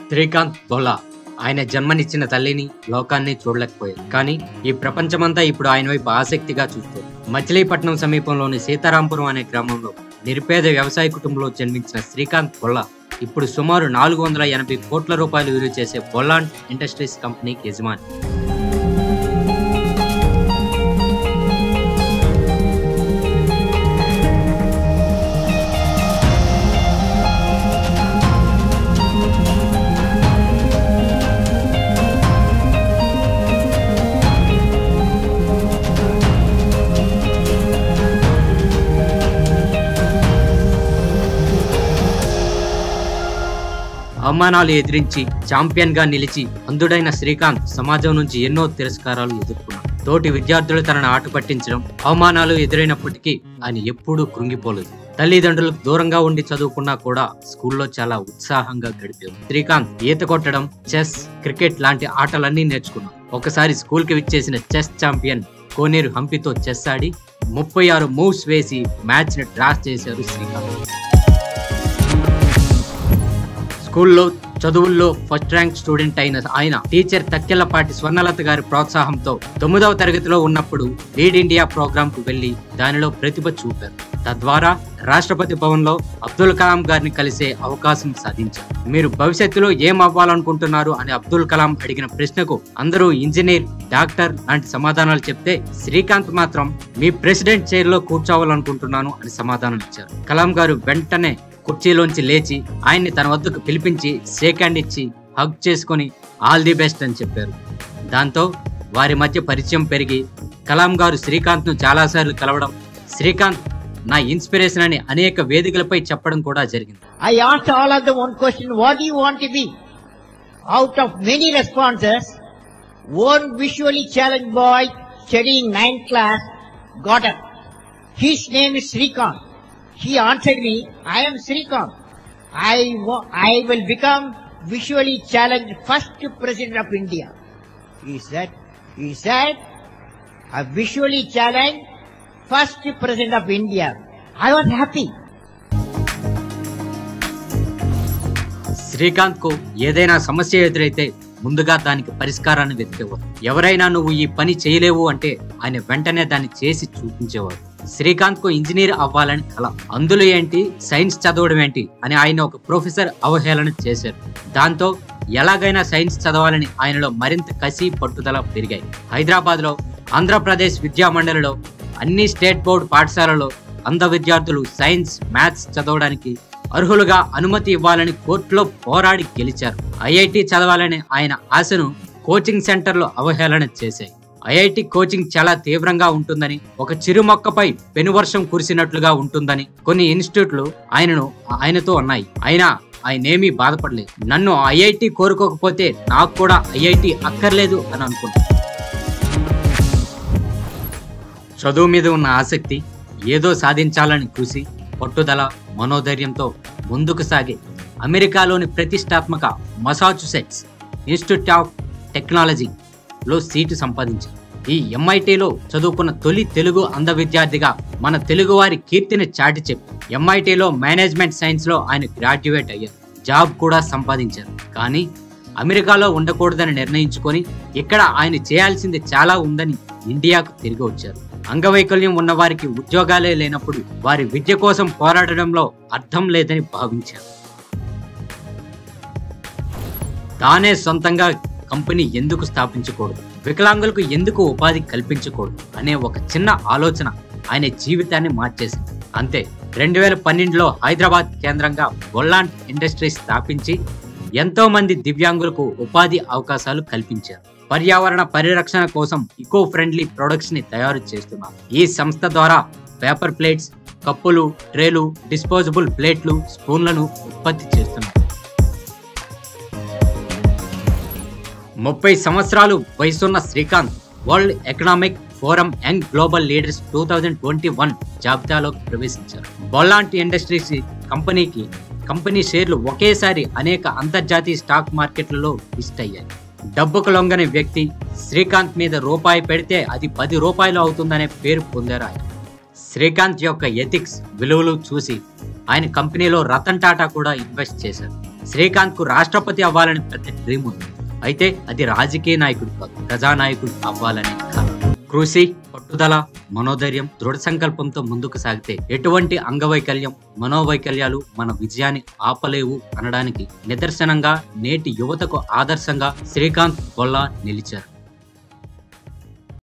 శ్రీకాంత్ బొలా ఆయన జన్మనిచ్చిన తల్లిని లోకాన్ని చూడలేకపోయారు కానీ ఈ ప్రపంచమంతా ఇప్పుడు ఆయన వైపు ఆసక్తిగా చూస్తుంది మచిలీపట్నం సమీపంలోని సీతారాంపురం అనే గ్రామంలో నిరుపేద వ్యవసాయ కుటుంబంలో జన్మించిన శ్రీకాంత్ బొల్లా ఇప్పుడు సుమారు నాలుగు వందల ఎనభై కోట్ల రూపాయలు విలువ చేసే బొల్లాండ్ ఇండస్ట్రీస్ కంపెనీకి యజమాని అవమానాలు ఎదిరించి ఛాంపియన్ గా నిలిచి అందుడైన శ్రీకాంత్ సమాజం నుంచి ఎన్నో తిరస్కారాలు ఎదుర్కొన్నాడు తోటి విద్యార్థులు తనను ఆట పట్టించడం అవమానాలు ఎదురైనప్పటికీ ఆయన ఎప్పుడూ కృంగిపోలేదు తల్లిదండ్రులకు దూరంగా ఉండి చదువుకున్నా కూడా స్కూల్లో చాలా ఉత్సాహంగా గడిపేవాడు శ్రీకాంత్ ఈత కొట్టడం చెస్ క్రికెట్ లాంటి ఆటలన్నీ నేర్చుకున్నాడు ఒకసారి స్కూల్ కి విచ్చేసిన చెస్ ఛాంపియన్ కోనేరు హంపితో చెస్ ఆడి ముప్పై ఆరు మూవ్స్ వేసి మ్యాచ్ ని డ్రా చేశారు శ్రీకాంత్ స్కూల్లో చదువుల్లో ఫస్ట్ ర్యాంక్ స్టూడెంట్ అయిన ఆయన టీచర్ తక్కెళ్లపాటి స్వర్ణలత గారి ప్రోత్సాహంతో తొమ్మిదవ తరగతిలో ఉన్నప్పుడు లీడ్ ఇండియా ప్రోగ్రామ్ కు వెళ్లి దానిలో ప్రతిభ చూపారు తద్వారా రాష్ట్రపతి భవన్ లో అబ్దుల్ కలాం గారిని కలిసే అవకాశం సాధించారు మీరు భవిష్యత్తులో ఏం అవ్వాలనుకుంటున్నారు అని అబ్దుల్ కలాం అడిగిన ప్రశ్నకు అందరూ ఇంజనీర్ డాక్టర్ లాంటి సమాధానాలు చెప్తే శ్రీకాంత్ మాత్రం మీ ప్రెసిడెంట్ చైర్ లో కూర్చోవాలనుకుంటున్నాను అని సమాధానం ఇచ్చారు కలాం గారు వెంటనే కుర్చీలోంచి లేచి ఆయన్ని తన వద్దకు పిలిపించి షేక్ హ్యాండ్ ఇచ్చి హగ్ చేసుకొని ఆల్ ది బెస్ట్ అని చెప్పారు దాంతో వారి మధ్య పరిచయం పెరిగి కలాం గారు శ్రీకాంత్ ను చాలాసార్లు కలవడం శ్రీకాంత్ నా ఇన్స్పిరేషన్ అని అనేక వేదికలపై చెప్పడం కూడా జరిగింది I asked all of them one question, what do you want to be? Out of many responses, one visually challenged boy studying ninth class got up. His name is Srikant. He answered me, I am Srikant. I, wa- I will become visually challenged first president of India. He said, he said, a visually challenged first president of India. I was happy. Srikanth కు ఏదైనా సమస్య ఎదురైతే ముందుగా దానికి పరిష్కారాన్ని వెతికేవారు ఎవరైనా నువ్వు ఈ పని చేయలేవు అంటే ఆయన వెంటనే దాన్ని చేసి చూపించేవారు శ్రీకాంత్ కు ఇంజనీర్ అవ్వాలని కల అందులో ఏంటి సైన్స్ చదవడం ఏంటి అని ఆయన ఒక ప్రొఫెసర్ అవహేళన చేశారు దాంతో ఎలాగైనా సైన్స్ చదవాలని ఆయనలో మరింత కసి పట్టుదల పెరిగాయి హైదరాబాద్ లో ఆంధ్రప్రదేశ్ విద్యా మండలిలో అన్ని స్టేట్ బోర్డు పాఠశాలలో అంధ విద్యార్థులు సైన్స్ మ్యాథ్స్ చదవడానికి అర్హులుగా అనుమతి ఇవ్వాలని కోర్టులో పోరాడి గెలిచారు ఐఐటి చదవాలని ఆయన ఆశను కోచింగ్ సెంటర్లు అవహేళన చేశాయి ఐఐటి కోచింగ్ చాలా తీవ్రంగా ఉంటుందని ఒక చిరు మొక్కపై పెనువర్షం కురిసినట్లుగా ఉంటుందని కొన్ని ఇన్స్టిట్యూట్లు ఆయనను ఆయనతో ఉన్నాయి అయినా ఆయనేమీ బాధపడలేదు నన్ను ఐఐటి కోరుకోకపోతే నాకు కూడా ఐఐటి అక్కర్లేదు అని అనుకున్నాను చదువు మీద ఉన్న ఆసక్తి ఏదో సాధించాలని కృషి పట్టుదల మనోధైర్యంతో ముందుకు సాగి అమెరికాలోని ప్రతిష్టాత్మక మసాచుసెట్స్ ఇన్స్టిట్యూట్ ఆఫ్ టెక్నాలజీలో సీటు సంపాదించారు ఈ ఎంఐటిలో చదువుకున్న తొలి తెలుగు అంధ విద్యార్థిగా మన తెలుగువారి కీర్తిని చాటి చెప్పి ఎంఐటిలో మేనేజ్మెంట్ సైన్స్ లో ఆయన గ్రాడ్యుయేట్ అయ్యారు జాబ్ కూడా సంపాదించారు కానీ అమెరికాలో ఉండకూడదని నిర్ణయించుకొని ఇక్కడ ఆయన చేయాల్సింది చాలా ఉందని ఇండియాకు తిరిగి వచ్చారు అంగవైకల్యం ఉన్న వారికి ఉద్యోగాలే లేనప్పుడు వారి విద్య కోసం పోరాడడంలో అర్థం లేదని భావించారు తానే సొంతంగా కంపెనీ ఎందుకు స్థాపించకూడదు వికలాంగులకు ఎందుకు ఉపాధి కల్పించకూడదు అనే ఒక చిన్న ఆలోచన ఆయన జీవితాన్ని మార్చేసింది అంతే రెండు వేల పన్నెండులో హైదరాబాద్ కేంద్రంగా బొల్లాంట్ ఇండస్ట్రీస్ స్థాపించి ఎంతో మంది దివ్యాంగులకు ఉపాధి అవకాశాలు కల్పించారు పర్యావరణ పరిరక్షణ కోసం ఇకో ఫ్రెండ్లీ ప్రొడక్ట్స్ ని తయారు చేస్తున్నారు ఈ సంస్థ ద్వారా పేపర్ ప్లేట్స్ కప్పులు ట్రేలు డిస్పోజబుల్ ప్లేట్లు స్పూన్లను ఉత్పత్తి చేస్తున్నారు ముప్పై సంవత్సరాలు వయసున్న Srikanth World Economic Forum Young Global Leaders two thousand twenty one జాబితాలోకి ప్రవేశించారు బొల్లాంటి ఇండస్ట్రీస్ కంపెనీకి కంపెనీ షేర్లు ఒకేసారి అనేక అంతర్జాతీయ స్టాక్ మార్కెట్లలో లిస్ట్ అయ్యాయి డబ్బుకు లొంగని వ్యక్తి శ్రీకాంత్ మీద రూపాయి పెడితే అది పది రూపాయలు అవుతుందనే పేరు పొందారు ఆయన శ్రీకాంత్ యొక్క ఎథిక్స్ విలువలు చూసి ఆయన కంపెనీలో రతన్ టాటా కూడా ఇన్వెస్ట్ చేశారు శ్రీకాంత్ కు రాష్ట్రపతి అవ్వాలని పెద్ద డ్రీమ్ ఉంది అయితే అది రాజకీయ నాయకుడు కాదు ప్రజానాయకుడు అవ్వాలని కాదు కృషి పట్టుదల మనోధైర్యం దృఢ సంకల్పంతో ముందుకు సాగితే ఎటువంటి అంగవైకల్యం మనోవైకల్యాలు మన విజయాన్ని ఆపలేవు అనడానికి నిదర్శనంగా నేటి యువతకు ఆదర్శంగా శ్రీకాంత్ గొల్లా నిలిచారు